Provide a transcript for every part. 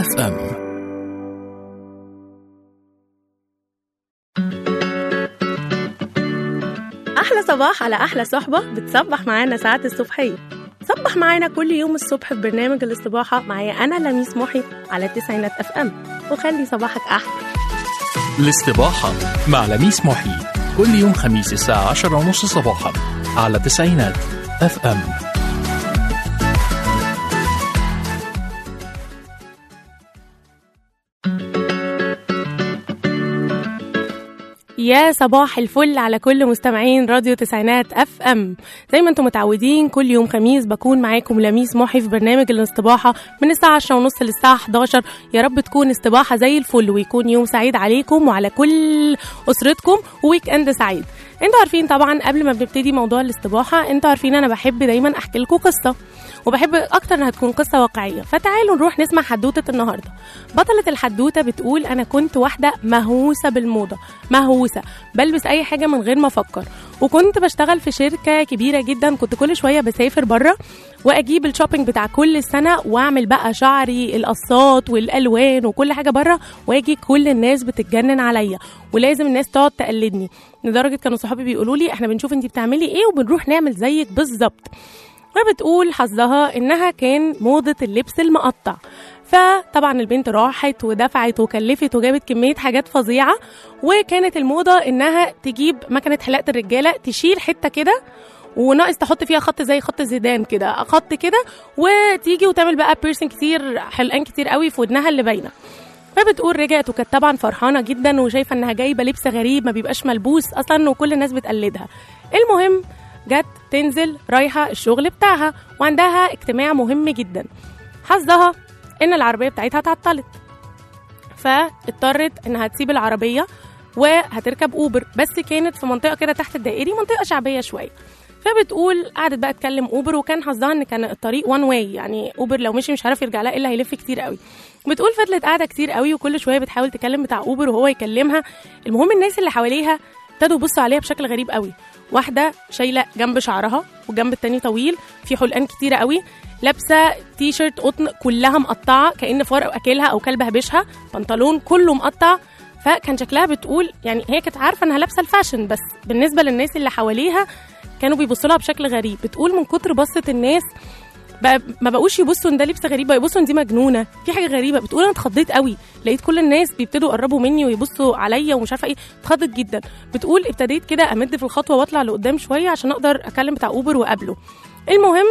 اف ام أحلى صباح على أحلى صحبة بتصبح معانا ساعات الصبحية صبح معانا كل يوم الصبح في برنامج الاستباحة معايا أنا لميس محي على التسعينات أف أم وخلي صباحك أحلى الاستباحة مع لميس محي كل يوم خميس الساعة عشرة ونص صباحا على تسعينات اف ام يا صباح الفل على كل مستمعين راديو تسعينات اف ام زي ما انتم متعودين كل يوم خميس بكون معاكم لميس محي في برنامج الاستباحه من الساعه 10 ونص للساعه 11 يا رب تكون استباحه زي الفل ويكون يوم سعيد عليكم وعلى كل اسرتكم وويك اند سعيد انتوا عارفين طبعا قبل ما بنبتدي موضوع الاستباحه انتوا عارفين انا بحب دايما احكي لكم قصه وبحب اكتر انها تكون قصه واقعيه فتعالوا نروح نسمع حدوته النهارده بطله الحدوته بتقول انا كنت واحده مهووسه بالموضه مهووسه بلبس اي حاجه من غير ما افكر وكنت بشتغل في شركه كبيره جدا كنت كل شويه بسافر بره واجيب الشوبينج بتاع كل السنه واعمل بقى شعري القصات والالوان وكل حاجه بره واجي كل الناس بتتجنن عليا ولازم الناس تقعد تقلدني لدرجه كانوا صحابي بيقولوا لي احنا بنشوف انت بتعملي ايه وبنروح نعمل زيك بالظبط فبتقول حظها انها كان موضه اللبس المقطع فطبعا البنت راحت ودفعت وكلفت وجابت كميه حاجات فظيعه وكانت الموضه انها تجيب مكنه حلاقه الرجاله تشيل حته كده وناقص تحط فيها خط زي خط زيدان كده خط كده وتيجي وتعمل بقى بيرسين كتير حلقان كتير قوي في ودنها اللي باينه فبتقول رجعت وكانت طبعا فرحانه جدا وشايفه انها جايبه لبس غريب ما بيبقاش ملبوس اصلا وكل الناس بتقلدها المهم جت تنزل رايحه الشغل بتاعها وعندها اجتماع مهم جدا حظها ان العربيه بتاعتها تعطلت فاضطرت انها تسيب العربيه وهتركب اوبر بس كانت في منطقه كده تحت الدائري منطقه شعبيه شويه فبتقول قعدت بقى تكلم اوبر وكان حظها ان كان الطريق وان واي يعني اوبر لو مشي مش عارف يرجع لها الا هيلف كتير قوي بتقول فضلت قاعده كتير قوي وكل شويه بتحاول تكلم بتاع اوبر وهو يكلمها المهم الناس اللي حواليها ابتدوا يبصوا عليها بشكل غريب قوي واحده شايله جنب شعرها والجنب التاني طويل في حلقان كتيره قوي لابسه تي شيرت قطن كلها مقطعه كان فار اكلها او كلب هبشها بنطلون كله مقطع فكان شكلها بتقول يعني هي كانت عارفه انها لابسه الفاشن بس بالنسبه للناس اللي حواليها كانوا بيبصوا لها بشكل غريب بتقول من كتر بصه الناس بقى ما بقوش يبصوا ان ده لبس غريب بقى يبصوا ان دي مجنونه في حاجه غريبه بتقول انا اتخضيت قوي لقيت كل الناس بيبتدوا يقربوا مني ويبصوا عليا ومش عارفه ايه اتخضت جدا بتقول ابتديت كده امد في الخطوه واطلع لقدام شويه عشان اقدر اكلم بتاع اوبر واقابله المهم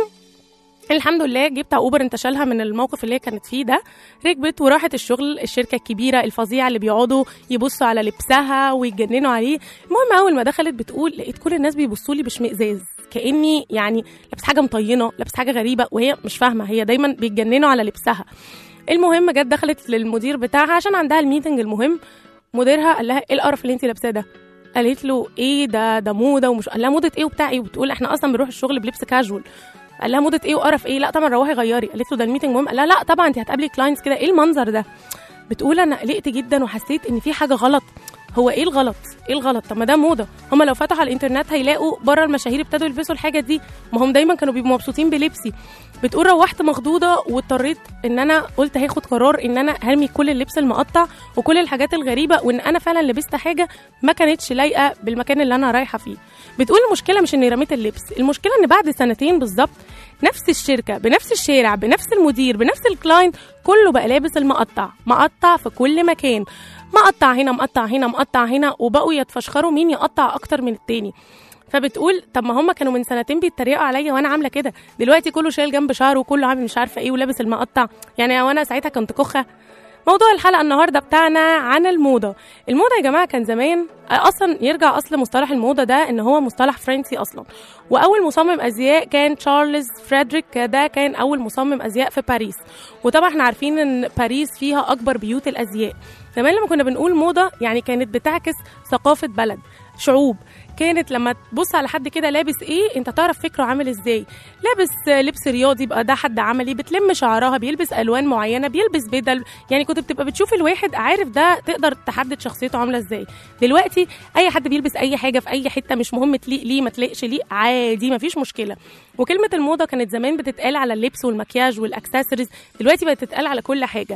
الحمد لله جبت اوبر انتشلها من الموقف اللي هي كانت فيه ده ركبت وراحت الشغل الشركه الكبيره الفظيعه اللي بيقعدوا يبصوا على لبسها ويتجننوا عليه المهم اول ما دخلت بتقول لقيت كل الناس بيبصوا لي باشمئزاز كاني يعني لابس حاجه مطينه لابس حاجه غريبه وهي مش فاهمه هي دايما بيتجننوا على لبسها المهم جت دخلت للمدير بتاعها عشان عندها الميتنج المهم مديرها قال لها ايه القرف اللي انت لابساه ده قالت له ايه ده ده موضه ومش قال لها موضه ايه وبتاع ايه وبتقول احنا اصلا بنروح الشغل بلبس كاجوال قال لها موضه ايه وقرف ايه لا طبعا روحي غيري قالت له ده الميتنج مهم قال لها لا طبعا انت هتقابلي كلاينتس كده ايه المنظر ده بتقول انا قلقت جدا وحسيت ان في حاجه غلط هو ايه الغلط ايه الغلط طب ما ده موضه هما لو فتحوا على الانترنت هيلاقوا بره المشاهير ابتدوا يلبسوا الحاجه دي ما هم دايما كانوا بيبقوا مبسوطين بلبسي بتقول روحت مخضوضه واضطريت ان انا قلت هاخد قرار ان انا هرمي كل اللبس المقطع وكل الحاجات الغريبه وان انا فعلا لبست حاجه ما كانتش لايقه بالمكان اللي انا رايحه فيه بتقول المشكله مش اني رميت اللبس المشكله ان بعد سنتين بالظبط نفس الشركه بنفس الشارع بنفس المدير بنفس الكلاينت كله بقى لابس المقطع مقطع في كل مكان مقطع هنا مقطع هنا مقطع هنا وبقوا يتفشخروا مين يقطع اكتر من التاني فبتقول طب ما هم كانوا من سنتين بيتريقوا عليا وانا عامله كده دلوقتي كله شايل جنب شعره وكله عامل مش عارفه ايه ولابس المقطع يعني وانا ساعتها كنت كخه موضوع الحلقه النهارده بتاعنا عن الموضه الموضه يا جماعه كان زمان اصلا يرجع اصل مصطلح الموضه ده ان هو مصطلح فرنسي اصلا واول مصمم ازياء كان تشارلز فريدريك ده كان اول مصمم ازياء في باريس وطبعا احنا عارفين ان باريس فيها اكبر بيوت الازياء زمان لما كنا بنقول موضه يعني كانت بتعكس ثقافه بلد شعوب كانت لما تبص على حد كده لابس ايه انت تعرف فكره عامل ازاي لابس لبس رياضي يبقى ده حد عملي بتلم شعرها بيلبس الوان معينه بيلبس بدل يعني كنت بتبقى بتشوف الواحد عارف ده تقدر تحدد شخصيته عامله ازاي دلوقتي اي حد بيلبس اي حاجه في اي حته مش مهم تليق ليه ما تليقش ليه عادي مفيش مشكله وكلمه الموضه كانت زمان بتتقال على اللبس والمكياج والاكسسوارز دلوقتي بقت تتقال على كل حاجه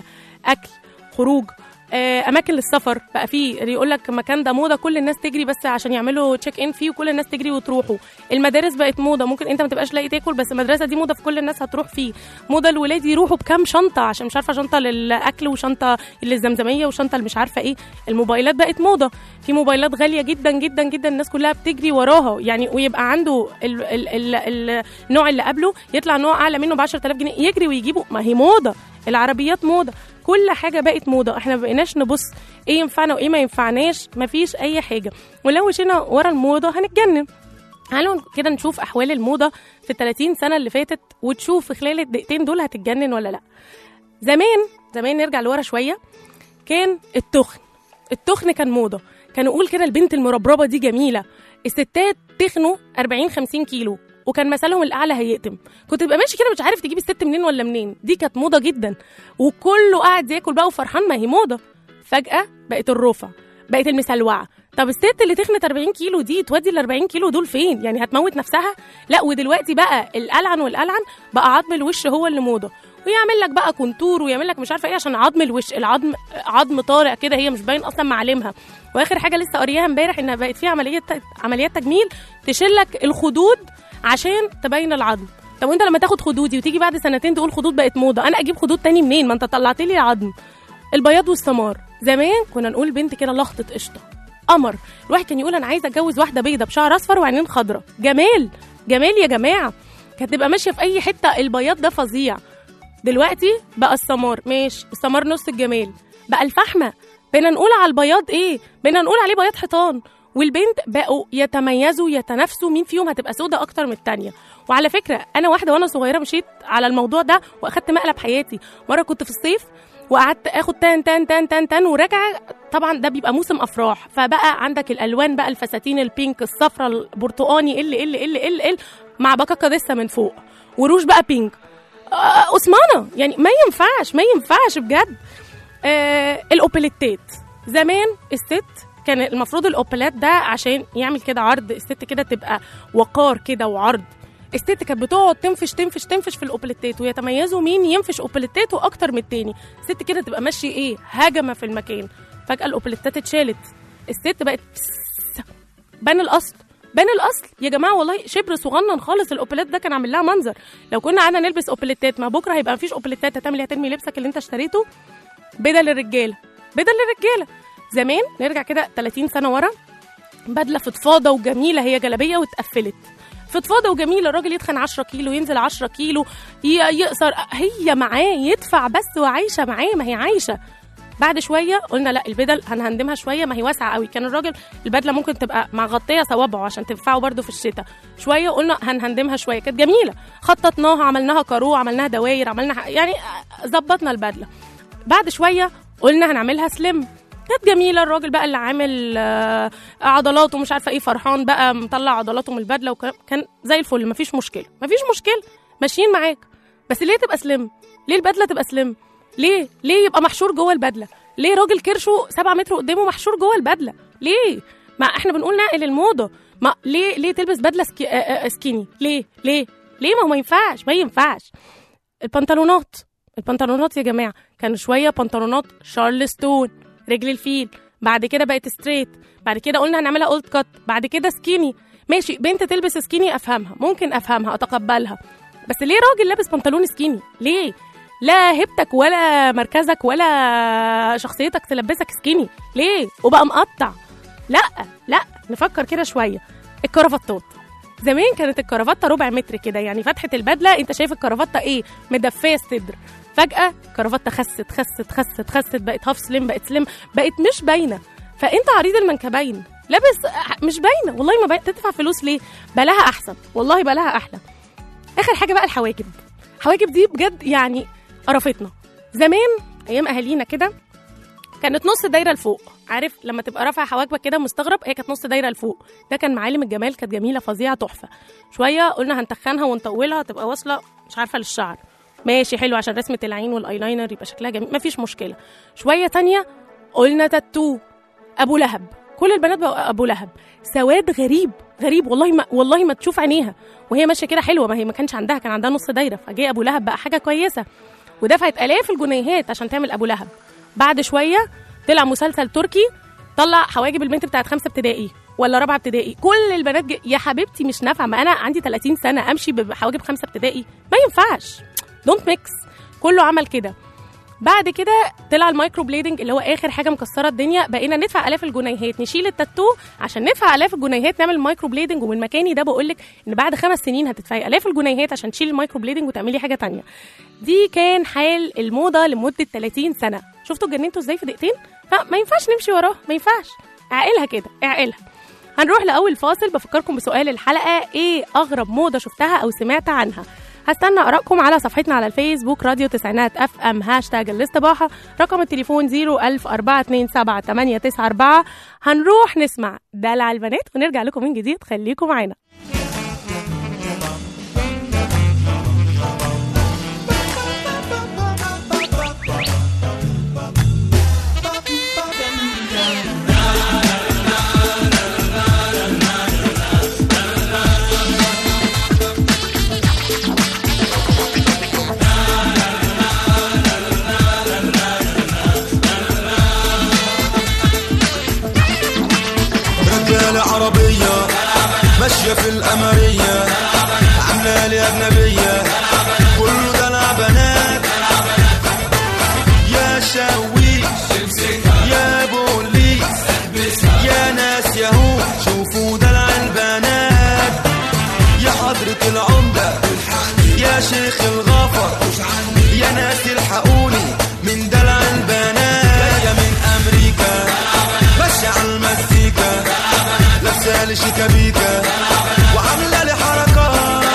اكل خروج آه، اماكن للسفر بقى فيه يقول لك المكان ده موضه كل الناس تجري بس عشان يعملوا تشيك ان فيه وكل الناس تجري وتروحوا المدارس بقت موضه ممكن انت ما تبقاش لاقي تاكل بس المدرسه دي موضه في كل الناس هتروح فيه موضه الولاد يروحوا بكام شنطه عشان مش عارفه شنطه للاكل وشنطه للزمزميه وشنطه اللي مش عارفه ايه الموبايلات بقت موضه في موبايلات غاليه جدا جدا جدا الناس كلها بتجري وراها يعني ويبقى عنده ال ال ال ال النوع اللي قبله يطلع نوع اعلى منه ب 10000 جنيه يجري ويجيبه ما هي موضه العربيات موضه كل حاجه بقت موضه احنا ما بقيناش نبص ايه ينفعنا وايه ما ينفعناش مفيش اي حاجه ولو مشينا ورا الموضه هنتجنن تعالوا كده نشوف احوال الموضه في ال 30 سنه اللي فاتت وتشوف في خلال الدقيقتين دول هتتجنن ولا لا زمان زمان نرجع لورا شويه كان التخن التخن كان موضه كانوا يقول كده البنت المربربه دي جميله الستات تخنوا 40 50 كيلو وكان مثلهم الاعلى هيقتم كنت تبقى ماشي كده مش عارف تجيب الست منين ولا منين دي كانت موضه جدا وكله قاعد ياكل بقى وفرحان ما هي موضه فجاه بقت الرفع بقت المسلوعه طب الست اللي تخنت 40 كيلو دي تودي ال 40 كيلو دول فين يعني هتموت نفسها لا ودلوقتي بقى القلعن والقلعن بقى عظم الوش هو اللي موضه ويعمل لك بقى كونتور ويعمل لك مش عارفه ايه عشان عظم الوش العظم عظم طارئ كده هي مش باين اصلا معالمها واخر حاجه لسه قارياها امبارح انها بقت في عمليه عمليات تجميل تشيل لك الخدود عشان تبين العظم طب وانت لما تاخد خدودي وتيجي بعد سنتين تقول خدود بقت موضه انا اجيب خدود تاني منين ما انت طلعت لي عظم البياض والسمار زمان كنا نقول بنت كده لخطه قشطه قمر الواحد كان يقول انا عايزه اتجوز واحده بيضه بشعر اصفر وعينين خضراء جمال جمال يا جماعه كانت تبقى ماشيه في اي حته البياض ده فظيع دلوقتي بقى السمار ماشي السمار نص الجمال بقى الفحمه بقينا نقول على البياض ايه بقينا نقول عليه بياض حيطان والبنت بقوا يتميزوا يتنافسوا مين فيهم هتبقى سودة اكتر من التانية وعلى فكره انا واحده وانا صغيره مشيت على الموضوع ده واخدت مقلب حياتي مره كنت في الصيف وقعدت اخد تان تان تان تان تان وراجعه طبعا ده بيبقى موسم افراح فبقى عندك الالوان بقى الفساتين البينك الصفراء البرتقاني ال ال ال ال ال مع بكاكا لسه من فوق وروج بقى بينك آه، اسمانه يعني ما ينفعش ما ينفعش بجد آه الاوبليتات زمان الست كان المفروض الاوبلات ده عشان يعمل كده عرض الست كده تبقى وقار كده وعرض الست كانت بتقعد تنفش تنفش تنفش في الاوبليتات ويتميزوا مين ينفش اوبليتاته اكتر من التاني الست كده تبقى ماشيه ايه هجمه في المكان فجاه الاوبليتات اتشالت الست بقت بان الاصل بان الاصل يا جماعه والله شبر صغنن خالص الاوبليت ده كان عامل لها منظر لو كنا قعدنا نلبس اوبليتات ما بكره هيبقى مفيش اوبليتات هتعمل إيه؟ هترمي لبسك اللي انت اشتريته بدل الرجاله بدل الرجاله زمان نرجع كده 30 سنه ورا بدله فضفاضه وجميله هي جلابيه واتقفلت فضفاضه وجميله الراجل يتخن 10 كيلو ينزل 10 كيلو ي- يقصر هي معاه يدفع بس وعايشه معاه ما هي عايشه بعد شويه قلنا لا البدل هنهندمها شويه ما هي واسعه قوي كان الراجل البدله ممكن تبقى مغطيه صوابعه عشان تنفعه برده في الشتاء شويه قلنا هنهندمها شويه كانت جميله خططناها عملناها كارو عملناها دواير عملنا ح- يعني ظبطنا البدله بعد شويه قلنا هنعملها سليم كانت جميله الراجل بقى اللي عامل آه، عضلاته مش عارفه ايه فرحان بقى مطلع عضلاته من البدله وكان زي الفل مفيش مشكله مفيش مشكله ماشيين معاك بس ليه تبقى سليم ليه البدله تبقى سليم ليه ليه يبقى محشور جوه البدله ليه راجل كرشه 7 متر قدامه محشور جوه البدله ليه ما احنا بنقول نقل الموضه ما ليه ليه تلبس بدله سكي... آه، آه، سكيني ليه ليه ليه ما هو ما ينفعش ما ينفعش البنطلونات البنطلونات يا جماعه كان شويه بنطلونات شارلستون رجل الفيل بعد كده بقت ستريت بعد كده قلنا هنعملها اولد كات بعد كده سكيني ماشي بنت تلبس سكيني افهمها ممكن افهمها اتقبلها بس ليه راجل لابس بنطلون سكيني ليه لا هيبتك ولا مركزك ولا شخصيتك تلبسك سكيني ليه وبقى مقطع لا لا نفكر كده شويه الكرافتات زمان كانت الكرافته ربع متر كده يعني فتحه البدله انت شايف الكرافته ايه مدفيه الصدر فجاه كرافته خست خست خست خست بقت هاف سليم بقت سليم بقت مش باينه فانت عريض المنكبين لابس مش باينه والله ما باينه تدفع فلوس ليه بلاها احسن والله بلاها احلى اخر حاجه بقى الحواجب الحواجب دي بجد يعني قرفتنا زمان ايام اهالينا كده كانت نص دايره لفوق عارف لما تبقى رافع حواجبك كده مستغرب هي كانت نص دايره لفوق ده كان معالم الجمال كانت جميله فظيعه تحفه شويه قلنا هنتخنها ونطولها تبقى واصله مش عارفه للشعر ماشي حلو عشان رسمه العين والايلاينر يبقى شكلها جميل مفيش مشكله شويه تانية قلنا تاتو ابو لهب كل البنات بقوا ابو لهب سواد غريب غريب والله ما والله ما تشوف عينيها وهي ماشيه كده حلوه ما هي ما كانش عندها كان عندها نص دايره فجه ابو لهب بقى حاجه كويسه ودفعت الاف الجنيهات عشان تعمل ابو لهب بعد شويه طلع مسلسل تركي طلع حواجب البنت بتاعت خمسه ابتدائي ولا رابعه ابتدائي كل البنات ج... يا حبيبتي مش نافعه ما انا عندي 30 سنه امشي بحواجب خمسه ابتدائي ما ينفعش دونت ميكس كله عمل كده بعد كده طلع المايكرو بليدنج اللي هو اخر حاجه مكسره الدنيا بقينا ندفع الاف الجنيهات نشيل التاتو عشان ندفع الاف الجنيهات نعمل مايكرو بليدنج ومن مكاني ده بقول لك ان بعد خمس سنين هتدفعي الاف الجنيهات عشان تشيلي المايكرو بليدنج وتعملي حاجه تانية دي كان حال الموضه لمده 30 سنه شفتوا اتجننتوا ازاي في دقيقتين فما ينفعش نمشي وراه ما ينفعش اعقلها كده اعقلها هنروح لاول فاصل بفكركم بسؤال الحلقه ايه اغرب موضه شفتها او سمعت عنها هستنى ارائكم على صفحتنا على الفيسبوك راديو تسعينات اف ام هاشتاج الاستباحه رقم التليفون 010427894 هنروح نسمع دلع البنات ونرجع لكم من جديد خليكم معانا رجالة عربية ماشية في القمرية عاملة لي أجنبية كله دلع بنات يا شاويش يا بوليس يا ناس ياهو شوفوا دلع البنات يا حضرة العمدة يا شيخ الغفر يا ناس الحقوني من دلع البنات جاية من أمريكا ماشية على المزيكا لابسة لي شيكابيكا وعاملة لي حركات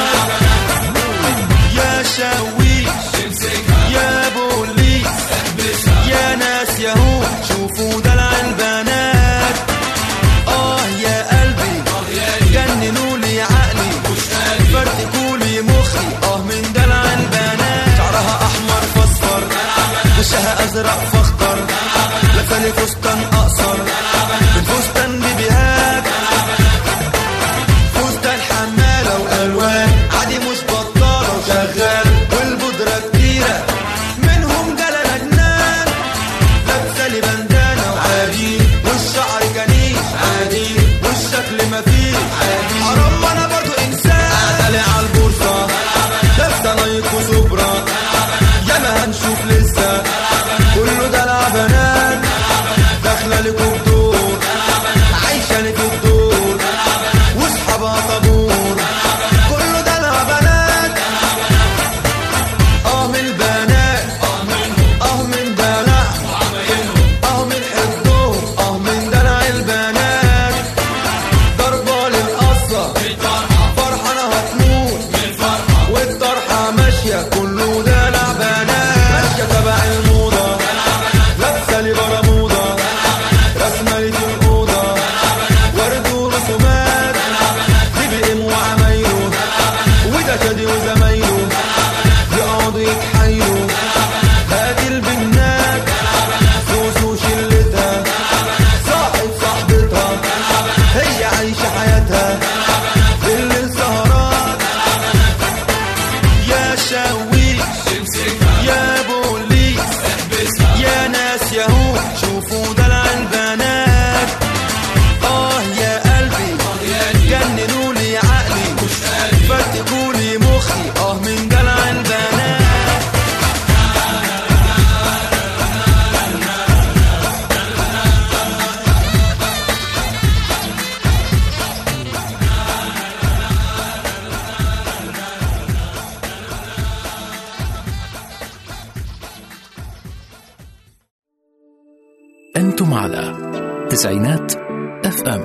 يا شاويش يا بوليس يا ناس ياهو شوفوا دلع البنات اه يا قلبي جننوا لي عقلي فرتكوا لي مخي اه من دلع البنات شعرها احمر فاصفر وشها ازرق فاخضر لابسه لي فستان اقصر من فستان بيبيهات فستان حماله والوان عادي مش بطاله وشغال والبودره كتيره منهم جلا جنان لابسه لي بندانه وعادي والشعر كنيش عادي والشكل مفيش عادي حرام انا برضو انسان طالع على البورصه لابسه نايك وسوبرا ياما هنشوف لسه كله دلع بنات داخله لكم دور عايشه لك الدور واصحابها طابور كله دلع بنات اه من البنات اه من دلع اه من حدهم اه من دلع البنات ضربة للقصة فرحانة هتموت والطرحة ماشية كله دلع بنات ماشية تبع الموضة لابسة لي برموضة رسمة لي في الأوضة ورد ورسومات دي بي ام وعمايله وده شادي وزمايله يقعدوا يتحايلوا هات البنات فلوس وشلتها صاحب صاحبتها هي عايشة حياتها بالليل سهرات يا شاويش يا بوليس يا ناس ياهو شوفوا دلع البنات اه يا قلبي جننوا لي عقلي فرتكوا لي مخي اه من دلع البنات أنتم على تسعينات اف ام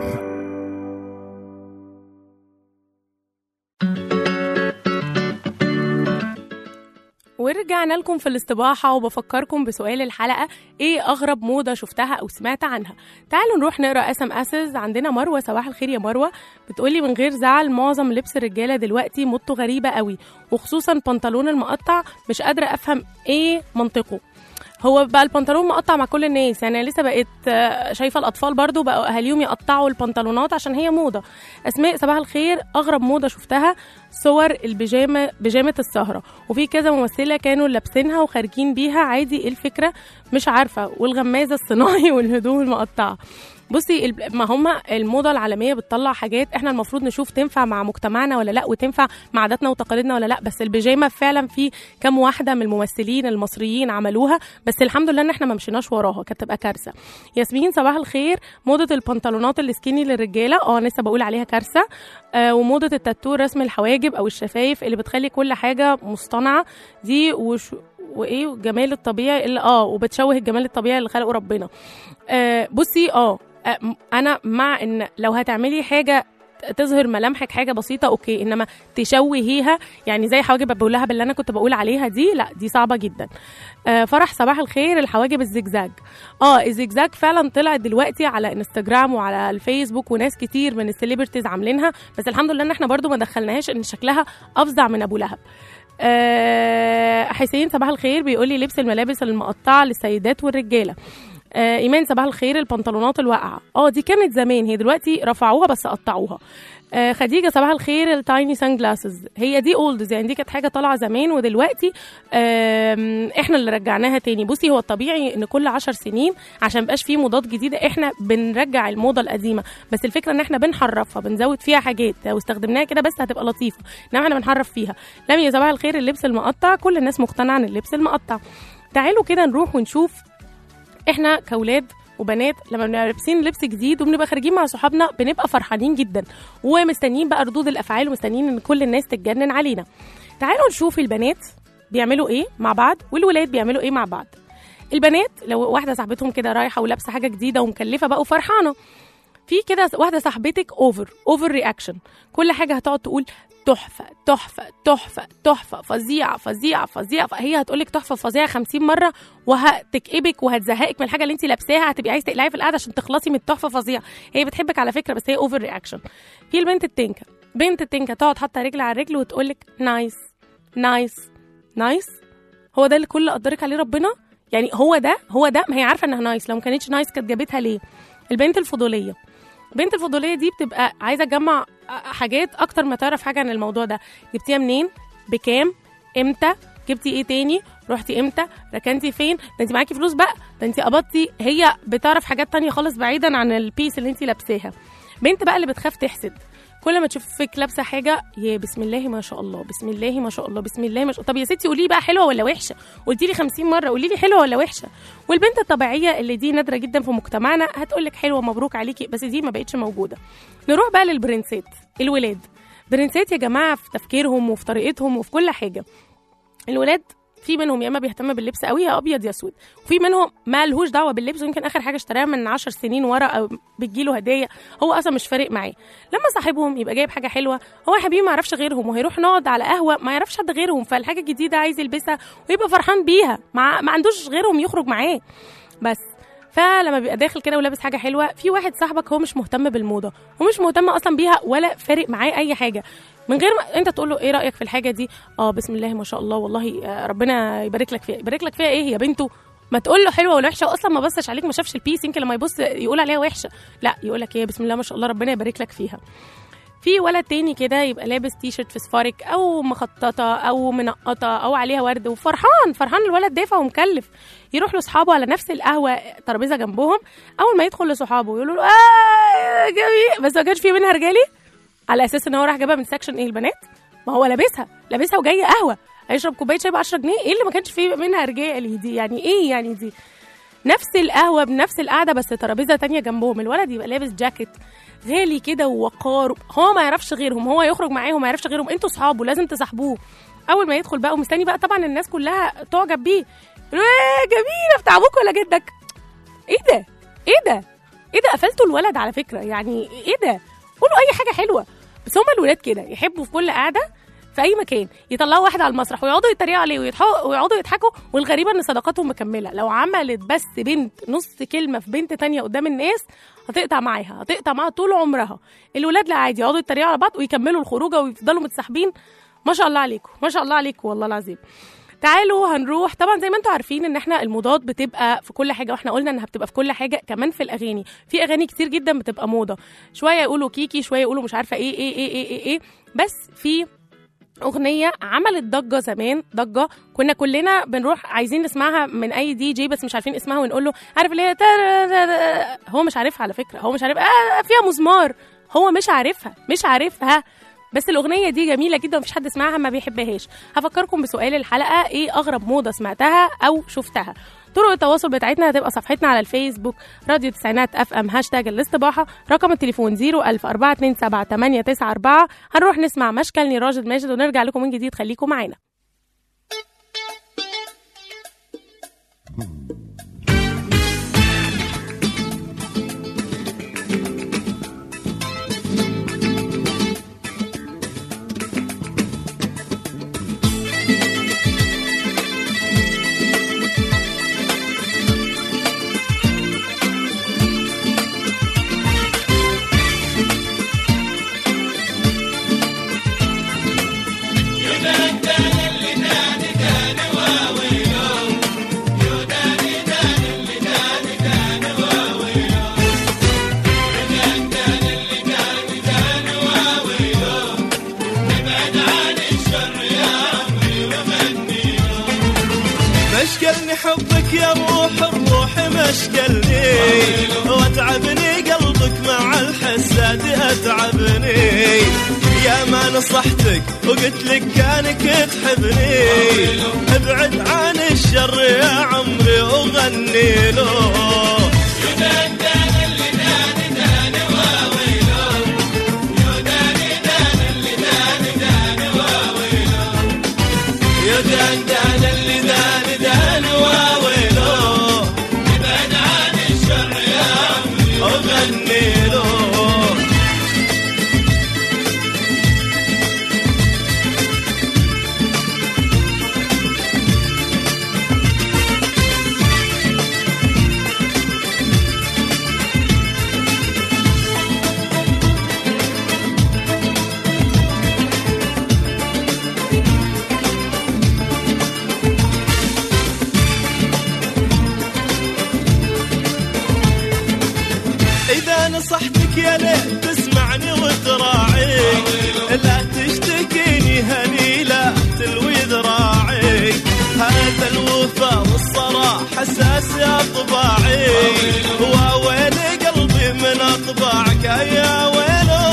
ورجعنا لكم في الاستباحة وبفكركم بسؤال الحلقة ايه اغرب موضة شفتها او سمعت عنها تعالوا نروح نقرا اس ام اسز عندنا مروة صباح الخير يا مروة بتقولي من غير زعل معظم لبس الرجالة دلوقتي موضته غريبة قوي وخصوصا بنطلون المقطع مش قادرة افهم ايه منطقه هو بقى البنطلون مقطع مع كل الناس يعني أنا لسه بقيت آه، شايفه الاطفال برضو بقوا اهاليهم يقطعوا البنطلونات عشان هي موضه اسماء صباح الخير اغرب موضه شفتها صور البيجامه بيجامه السهره وفي كذا ممثله كانوا لابسينها وخارجين بيها عادي ايه الفكره مش عارفه والغمازه الصناعي والهدوم المقطعه بصي ال- ما هم الموضه العالميه بتطلع حاجات احنا المفروض نشوف تنفع مع مجتمعنا ولا لا وتنفع مع عاداتنا وتقاليدنا ولا لا بس البيجامه فعلا في كام واحده من الممثلين المصريين عملوها بس الحمد لله ان احنا ما مشيناش وراها كانت تبقى كارثه ياسمين صباح الخير موضه البنطلونات السكيني للرجاله اه أنا لسه بقول عليها كارثه آه وموضه التاتو رسم الحواجب او الشفايف اللي بتخلي كل حاجه مصطنعه دي وش وايه الجمال الطبيعي اللي اه وبتشوه الجمال الطبيعي اللي خلقه ربنا آه بصي اه آه، م- انا مع ان لو هتعملي حاجه تظهر ملامحك حاجه بسيطه اوكي انما تشوهيها يعني زي حواجب ابو لهب اللي انا كنت بقول عليها دي لا دي صعبه جدا آه فرح صباح الخير الحواجب الزجزاج اه الزجزاج فعلا طلع دلوقتي على انستجرام وعلى الفيسبوك وناس كتير من السليبرتيز عاملينها بس الحمد لله ان احنا برضو ما دخلناهاش ان شكلها افظع من ابو لهب آه حسين صباح الخير بيقول لي لبس الملابس المقطعه للسيدات والرجاله آه ايمان صباح الخير البنطلونات الواقعه اه دي كانت زمان هي دلوقتي رفعوها بس قطعوها آه خديجه صباح الخير التايني سان جلاسز هي دي اولدز يعني دي كانت حاجه طالعه زمان ودلوقتي آم، احنا اللي رجعناها تاني بصي هو الطبيعي ان كل عشر سنين عشان مبقاش فيه موضات جديده احنا بنرجع الموضه القديمه بس الفكره ان احنا بنحرفها بنزود فيها حاجات لو استخدمناها كده بس هتبقى لطيفه انما احنا بنحرف فيها لميا صباح الخير اللبس المقطع كل الناس مقتنعه عن اللبس المقطع تعالوا كده نروح ونشوف احنا كاولاد وبنات لما بنبقى لابسين لبس جديد وبنبقى خارجين مع صحابنا بنبقى فرحانين جدا ومستنيين بقى ردود الافعال ومستنيين ان كل الناس تتجنن علينا تعالوا نشوف البنات بيعملوا ايه مع بعض والولاد بيعملوا ايه مع بعض البنات لو واحده صاحبتهم كده رايحه ولابسه حاجه جديده ومكلفه بقى وفرحانه في كده واحده صاحبتك اوفر اوفر رياكشن كل حاجه هتقعد تقول تحفه تحفه تحفه تحفه فظيعه فظيعه فظيعه هي هتقول لك تحفه فظيعه 50 مره وهتكئبك وهتزهقك من الحاجه اللي انت لابساها هتبقي عايزه تقلعي في القعده عشان تخلصي من التحفه فظيعه هي بتحبك على فكره بس هي اوفر رياكشن في البنت التنكه بنت التنكه تقعد حاطه رجل على رجل وتقول لك نايس نايس نايس هو ده اللي كل قدرك عليه ربنا يعني هو ده هو ده ما هي عارفه انها نايس لو ما كانتش نايس كانت جابتها ليه البنت الفضوليه البنت الفضوليه دي بتبقى عايزه تجمع حاجات اكتر ما تعرف حاجه عن الموضوع ده جبتيها منين بكام امتى جبتي ايه تاني رحتي امتى ركنتي فين ده انت معاكي فلوس بقى ده انت قبضتي هي بتعرف حاجات تانية خالص بعيدا عن البيس اللي انت لابساها بنت بقى اللي بتخاف تحسد كل ما تشوفك لابسه حاجه يا بسم الله ما شاء الله بسم الله ما شاء الله بسم الله ما شاء الله طب يا ستي قولي لي بقى حلوه ولا وحشه قلتي لي 50 مره قولي لي حلوه ولا وحشه والبنت الطبيعيه اللي دي نادره جدا في مجتمعنا هتقول لك حلوه مبروك عليكي بس دي ما بقتش موجوده نروح بقى للبرنسات الولاد برنسات يا جماعه في تفكيرهم وفي طريقتهم وفي كل حاجه الولاد في منهم يا اما بيهتم باللبس قوي يا ابيض يا اسود وفي منهم ما لهوش دعوه باللبس ويمكن اخر حاجه اشتراها من 10 سنين ورا او بتجيله هديه هو اصلا مش فارق معاه لما صاحبهم يبقى جايب حاجه حلوه هو يا حبيبي ما يعرفش غيرهم وهيروح نقعد على قهوه ما يعرفش حد غيرهم فالحاجه الجديده عايز يلبسها ويبقى فرحان بيها ما, ما عندوش غيرهم يخرج معاه بس فلما بيبقى داخل كده ولابس حاجه حلوه في واحد صاحبك هو مش مهتم بالموضه ومش مهتم اصلا بيها ولا فارق معاه اي حاجه من غير ما انت تقول له ايه رايك في الحاجه دي اه بسم الله ما شاء الله والله آه، ربنا يبارك لك فيها يبارك لك فيها ايه يا بنته ما تقول له حلوه ولا وحشه واصلا ما بصش عليك ما شافش البيس يمكن لما يبص يقول عليها وحشه لا يقول لك ايه بسم الله ما شاء الله ربنا يبارك لك فيها في ولد تاني كده يبقى لابس تي شيرت فسفارك او مخططه او منقطه او عليها ورد وفرحان فرحان الولد دافع ومكلف يروح لاصحابه على نفس القهوه ترابيزه جنبهم اول ما يدخل لصحابه يقولوا له اه جميل بس ما كانش في منها رجالي على اساس ان هو راح جابها من سكشن ايه البنات ما هو لابسها لابسها وجاي قهوه هيشرب كوبايه شاي ب 10 جنيه ايه اللي ما كانش فيه منها رجالي دي يعني ايه يعني دي نفس القهوه بنفس القعده بس ترابيزه تانية جنبهم الولد يبقى لابس جاكيت غالي كده ووقار هو ما يعرفش غيرهم هو يخرج معاهم ما يعرفش غيرهم انتوا صحابه لازم تصاحبوه اول ما يدخل بقى ومستني بقى طبعا الناس كلها تعجب بيه يقولوا ايه جميله بتاع ابوك ولا جدك ايه ده ايه ده ايه ده قفلتوا الولد على فكره يعني ايه ده قولوا اي حاجه حلوه بس هما الولاد كده يحبوا في كل قعده في اي مكان يطلعوا واحد على المسرح ويقعدوا يتريقوا عليه ويضحكوا ويقعدوا يضحكوا والغريبه ان صداقاتهم مكمله لو عملت بس بنت نص كلمه في بنت تانية قدام الناس هتقطع معاها هتقطع معاها طول عمرها الولاد لا عادي يقعدوا يتريقوا على بعض ويكملوا الخروجه ويفضلوا متصاحبين ما شاء الله عليكم ما شاء الله عليكم والله العظيم تعالوا هنروح طبعا زي ما انتم عارفين ان احنا الموضات بتبقى في كل حاجه واحنا قلنا انها بتبقى في كل حاجه كمان في الاغاني في اغاني كتير جدا بتبقى موضه شويه يقولوا كيكي شويه يقولوا مش عارفه ايه ايه ايه ايه ايه, إيه. بس في أغنية عملت ضجة زمان ضجة كنا كلنا بنروح عايزين نسمعها من أي دي جي بس مش عارفين اسمها ونقول له عارف اللي هي تر- تر- هو مش عارفها على فكرة هو مش عارف آه فيها مزمار هو مش عارفها مش عارفها بس الأغنية دي جميلة جدا ومفيش حد سمعها ما بيحبهاش هفكركم بسؤال الحلقة إيه أغرب موضة سمعتها أو شفتها طرق التواصل بتاعتنا هتبقى صفحتنا على الفيسبوك راديو تسعينات اف ام هاشتاج الاستباحه رقم التليفون 01000 427 894 هنروح نسمع مشكلني راشد ماجد ونرجع لكم من جديد خليكم معانا مشكلني حبك يا روح الروح مشكلني واتعبني قلبك مع الحساد اتعبني يا ما نصحتك وقلت لك كانك تحبني ابعد عن الشر يا عمري وغني له يا دان دان اللي دان دان واويلو ابعد عن الشر يا عمري وغني له إذا نصحتك يا ليت تسمعني وتراعي لا تشتكيني هني لا تلوي ذراعي هذا الوفا والصراحة أساس أطباعي وويل قلبي من أطباعك يا ويلو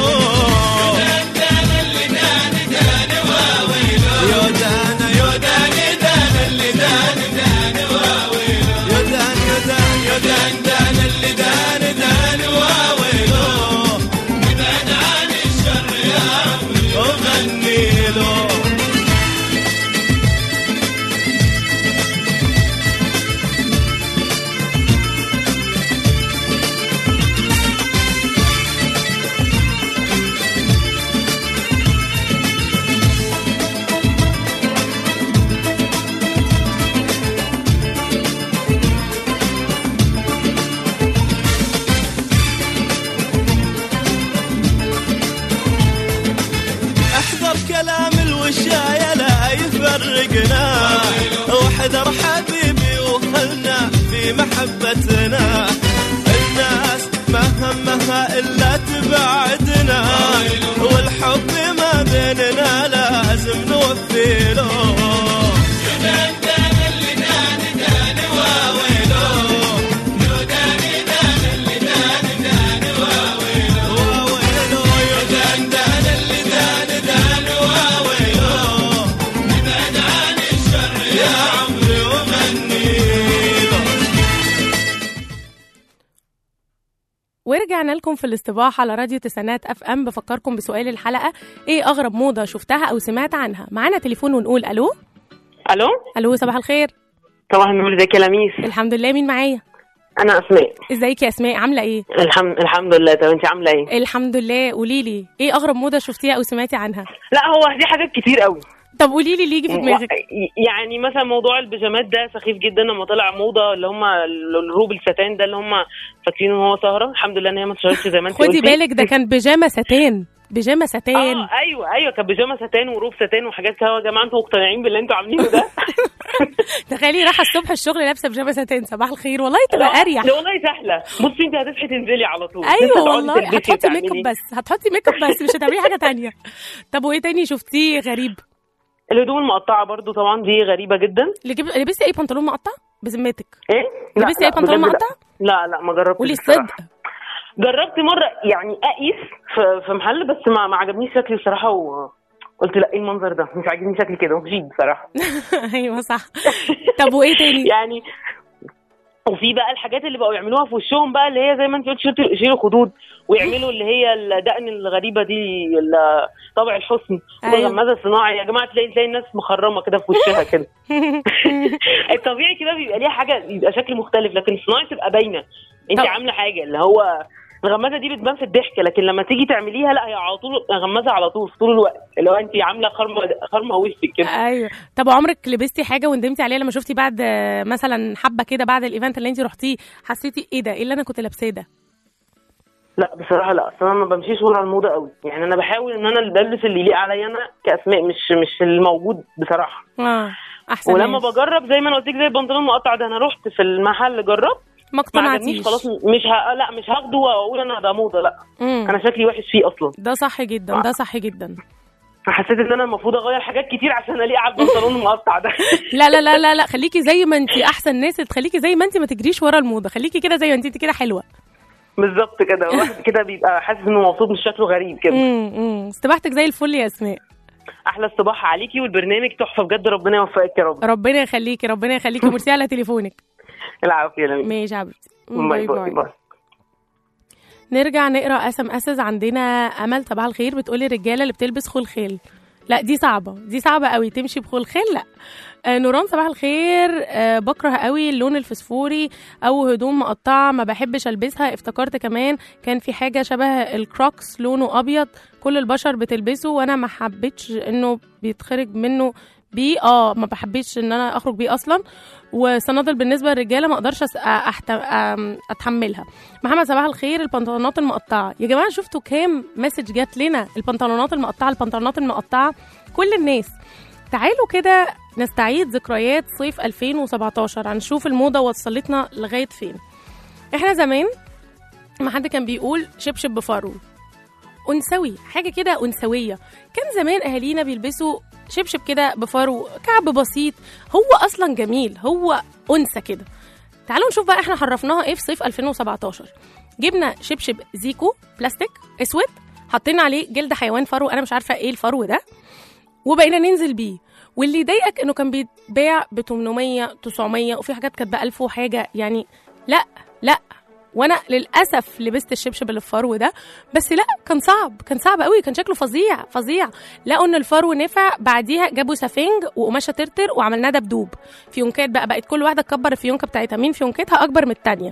يا دانا يا داني دان اللي دان دان واويلو يا دان يا دان يا دان دان اللي دان دان واويلو ابعد عن الشر يا عمري وغني له احذر كلام الوشاية لا يفرقنا واحذر حبيبي وخلنا في محبتنا الناس ما همها الا تبعدنا والحب ما بيننا لازم نوفي له واويلو يا دان دان اللي دان دان واويلو ابعد عن الشر يا عمري وغني له ورجعنا لكم في الاستباحة على راديو تسعينات اف ام بفكركم بسؤال الحلقة ايه اغرب موضة شفتها او سمعت عنها معانا تليفون ونقول الو الو الو صباح الخير صباح النور ازيك يا لميس الحمد لله مين معايا انا اسماء ازيك يا اسماء عاملة ايه الحمد الحمد لله طب انت عامله ايه الحمد لله قولي لي ايه اغرب موضة شفتيها او سمعتي عنها لا هو دي حاجات كتير قوي طب قولي لي اللي يجي في دماغك يعني مثلا موضوع البيجامات ده سخيف جدا لما طلع موضه اللي هم الروب الستان ده اللي هم فاكرين ان هو سهره الحمد لله ان هي ما اتشهرتش زي ما انت خدي قلتي. بالك ده كان بيجامة ستان بيجامه ستان اه ايوه ايوه كانت بيجامه ستان وروب ستان وحاجات كده يا جماعه انتوا مقتنعين باللي انتوا عاملينه ده تخيلي رايحه الصبح الشغل لابسه بيجامه ستان صباح الخير والله تبقى اريح لا والله سهله بصي انت هتصحي تنزلي على طول ايوه تقعدي والله تلبسي هتحطي ميك اب وتعملي. بس هتحطي ميك اب بس مش هتعملي حاجه تانية طب وايه تاني شفتيه غريب الهدوم المقطعه برضو طبعا دي غريبه جدا لجب- لبستي اي بنطلون مقطع بذمتك ايه لا لبستي لا اي بنطلون بجد لا. مقطع لا لا ما جربتش قولي بصراحة. الصدق جربت مره يعني اقيس في, في محل بس ما, ما عجبنيش شكلي بصراحه وقلت لا ايه المنظر ده مش عاجبني شكلي كده ومشيت بصراحه ايوه صح طب وايه تاني يعني وفي بقى الحاجات اللي بقوا يعملوها في وشهم بقى اللي هي زي ما انت قلت يشيلوا- يشيلوا خدود ويعملوا اللي هي الدقن الغريبه دي ال- طابع الحسن أيوة. والغمازه الصناعي يا جماعه تلاقي تلاقي الناس مخرمه كده في وشها كده الطبيعي كده بيبقى ليها حاجه يبقى شكل مختلف لكن الصناعي تبقى باينه انت طب- عامله حاجه اللي هو الغمازه دي بتبان في الضحكه لكن لما تيجي تعمليها لا هي على طول غمازه على طول في طول الوقت اللي هو انت عامله خرمه خرمه وشك كده ايوه طب عمرك لبستي حاجه وندمتي عليها لما شفتي بعد آه، مثلا حبه كده بعد الايفنت اللي انت رحتيه حسيتي ايه ده ايه اللي انا كنت لابساه ده لا بصراحه لا اصل انا ما بمشيش ورا الموضه قوي يعني انا بحاول ان انا اللي بلبس اللي يليق عليا انا كاسماء مش مش الموجود بصراحه اه احسن ولما ناس. بجرب زي ما انا قلت لك زي البنطلون المقطع ده انا رحت في المحل جربت ما ما عجبنيش اقتنعتيش خلاص مش ه... لا مش هاخده واقول انا ده موضه لا مم. انا شكلي وحش فيه اصلا ده صح جدا ده صح جدا حسيت ان انا المفروض اغير حاجات كتير عشان اليق على البنطلون المقطع ده لا لا لا لا لا خليكي زي ما انت احسن ناس تخليكي زي ما انت ما تجريش ورا الموضه خليكي كده زي ما انت انت كده حلوه بالظبط كده الواحد كده بيبقى حاسس انه مبسوط من شكله غريب كده امم امم استباحتك زي الفل يا اسماء احلى الصباح عليكي والبرنامج تحفه بجد ربنا يوفقك يا رب ربنا يخليكي ربنا يخليكي وميرسي على تليفونك العافيه يا لميس. ماشي يا حبيبتي باي باي باي نرجع نقرا اس ام اسز عندنا امل صباح الخير بتقولي الرجاله اللي بتلبس خلخال لا دي صعبه دي صعبه قوي تمشي بخلخال لا آه نوران صباح الخير آه بكره قوي اللون الفسفوري او هدوم مقطعه ما بحبش البسها افتكرت كمان كان في حاجه شبه الكروكس لونه ابيض كل البشر بتلبسه وانا ما حبيتش انه بيتخرج منه بيه اه ما بحبيتش ان انا اخرج بيه اصلا وصنادل بالنسبه للرجاله ما اقدرش أس- أحت... أم- اتحملها محمد صباح الخير البنطلونات المقطعه يا جماعه شفتوا كام مسج جات لنا البنطلونات المقطعه البنطلونات المقطعه كل الناس تعالوا كده نستعيد ذكريات صيف 2017 هنشوف الموضه وصلتنا لغايه فين احنا زمان ما حد كان بيقول شبشب بفرو انثوي حاجه كده انثويه كان زمان اهالينا بيلبسوا شبشب كده بفرو كعب بسيط هو اصلا جميل هو انثى كده تعالوا نشوف بقى احنا حرفناها ايه في صيف 2017 جبنا شبشب زيكو بلاستيك اسود حطينا عليه جلد حيوان فرو انا مش عارفه ايه الفرو ده وبقينا ننزل بيه واللي يضايقك انه كان بيتباع ب 800 900 وفي حاجات كانت ب 1000 وحاجه يعني لا لا وانا للاسف لبست الشبشب اللي في فرو ده بس لا كان صعب كان صعب قوي كان شكله فظيع فظيع لقوا ان الفرو نفع بعديها جابوا سفنج وقماشه ترتر وعملناه دبدوب فيونكات بقى بقت كل واحده تكبر الفيونكه بتاعتها مين فيونكتها اكبر من الثانيه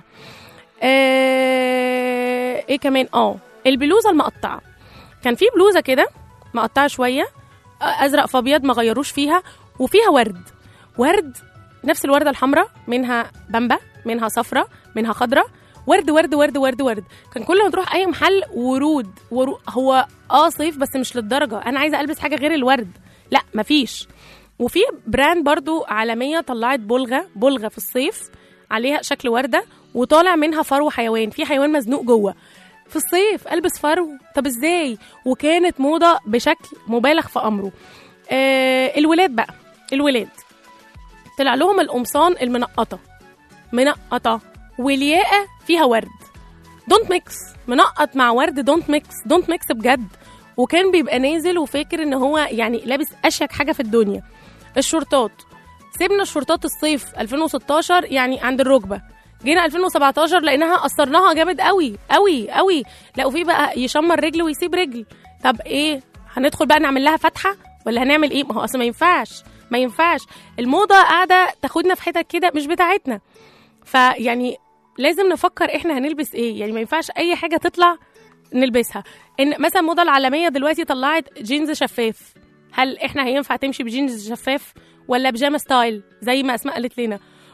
آه ايه كمان اه البلوزه المقطعه كان في بلوزه كده مقطعه شويه آه، ازرق في ابيض ما غيروش فيها وفيها ورد ورد نفس الورده الحمراء منها بامبا منها صفرة منها خضرة ورد ورد ورد ورد ورد كان كل ما تروح اي محل ورود, ورود هو اه صيف بس مش للدرجه انا عايزه البس حاجه غير الورد لا مفيش وفي براند برضو عالميه طلعت بلغه بلغه في الصيف عليها شكل ورده وطالع منها فرو حيوان في حيوان مزنوق جوه في الصيف البس فرو طب ازاي وكانت موضه بشكل مبالغ في امره آه الولاد بقى الولاد طلع لهم القمصان المنقطه منقطه والياقه فيها ورد دونت ميكس منقط مع ورد دونت ميكس دونت ميكس بجد وكان بيبقى نازل وفاكر ان هو يعني لابس اشيك حاجه في الدنيا الشورتات سيبنا الشورتات الصيف 2016 يعني عند الركبه جينا 2017 لقيناها قصرناها جامد قوي قوي قوي لا وفي بقى يشمر رجل ويسيب رجل طب ايه هندخل بقى نعمل لها فتحه ولا هنعمل ايه ما هو اصلا ما ينفعش ما ينفعش الموضه قاعده تاخدنا في حتت كده مش بتاعتنا فيعني لازم نفكر احنا هنلبس ايه يعني ما ينفعش اي حاجه تطلع نلبسها ان مثلا الموضه العالميه دلوقتي طلعت جينز شفاف هل احنا هينفع تمشي بجينز شفاف ولا بيجامه ستايل زي ما اسماء قالت لنا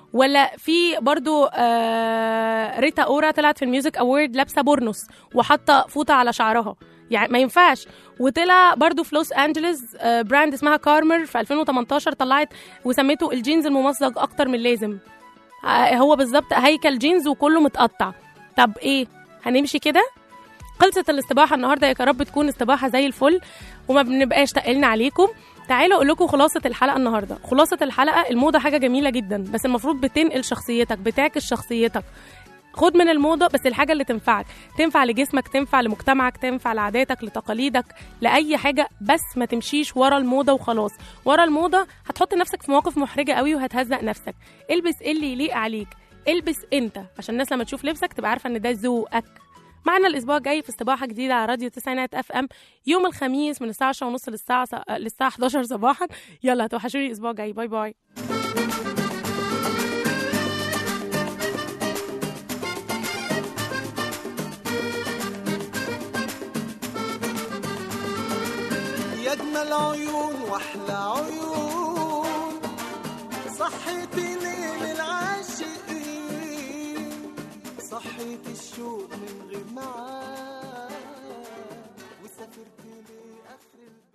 ولا في برضو آه ريتا اورا طلعت في الميوزك اوورد لابسه بورنوس وحاطه فوطه على شعرها يعني ما ينفعش وطلع برضو في لوس انجلوس آه براند اسمها كارمر في 2018 طلعت وسميته الجينز الممزج اكتر من لازم آه هو بالظبط هيكل جينز وكله متقطع طب ايه هنمشي كده خلصت الاستباحه النهارده يا رب تكون استباحه زي الفل وما بنبقاش تقلنا عليكم تعالوا اقول لكم خلاصه الحلقه النهارده خلاصه الحلقه الموضه حاجه جميله جدا بس المفروض بتنقل شخصيتك بتعكس شخصيتك خد من الموضه بس الحاجه اللي تنفعك تنفع لجسمك تنفع لمجتمعك تنفع لعاداتك لتقاليدك لاي حاجه بس ما تمشيش ورا الموضه وخلاص ورا الموضه هتحط نفسك في مواقف محرجه قوي وهتهزق نفسك البس اللي يليق عليك البس انت عشان الناس لما تشوف لبسك تبقى عارفه ان ده ذوقك معنا الاسبوع الجاي في استباحه جديده على راديو تسعينات اف ام يوم الخميس من الساعه 10 ونص للساعه للساعه 11 صباحا يلا هتوحشوني الاسبوع الجاي باي باي يا اجمل عيون واحلى عيون صحيتي ليل العاشقين صحيت الشوق من غير معاد وسافرت لاخر البلد